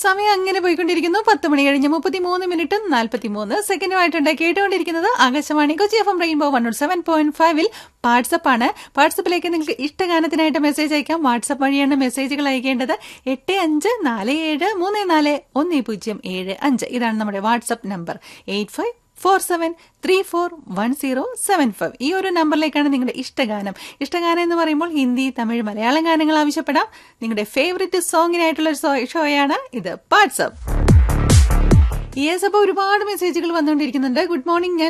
സമയം അങ്ങനെ പോയിക്കൊണ്ടിരിക്കുന്നു പത്ത് മണി കഴിഞ്ഞ് മുപ്പത്തി മൂന്ന് മിനിറ്റും നാൽപ്പത്തി മൂന്ന് സെക്കൻഡുമായിട്ടുണ്ട് കേട്ടുകൊണ്ടിരിക്കുന്നത് Akashvani Kochi F M rainbow one seven point ഫൈവിൽ വാട്സപ്പ് ആണ് വാട്സപ്പിലേക്ക് നിങ്ങൾക്ക് ഇഷ്ടഗാനത്തിനായിട്ട് മെസ്സേജ് അയക്കാം വാട്സപ്പ് വഴിയാണ് മെസ്സേജുകൾ അയക്കേണ്ടത് എട്ട് അഞ്ച് നാല് ഏഴ് മൂന്ന് നാല് ഒന്ന് പൂജ്യം ഏഴ് അഞ്ച് ഇതാണ് നമ്മുടെ WhatsApp number eight five four seven three four one zero seven five ഈ ഒരു നമ്പറിലേക്കാണ് നിങ്ങളുടെ ഇഷ്ടഗാനം ഇഷ്ടഗാനം എന്ന് പറയുമ്പോൾ ഹിന്ദി തമിഴ് മലയാളം ഗാനങ്ങൾ ആവശ്യപ്പെടാം നിങ്ങളുടെ ഫേവറേറ്റ് സോങ്ങിനായിട്ടുള്ള ഒരു ഷോയാണ് ഇത് വാട്സപ്പ് യെസ് അപ്പോൾ ഒരുപാട് മെസ്സേജുകൾ വന്നുകൊണ്ടിരിക്കുന്നുണ്ട് ഗുഡ് മോർണിംഗ് ഞാൻ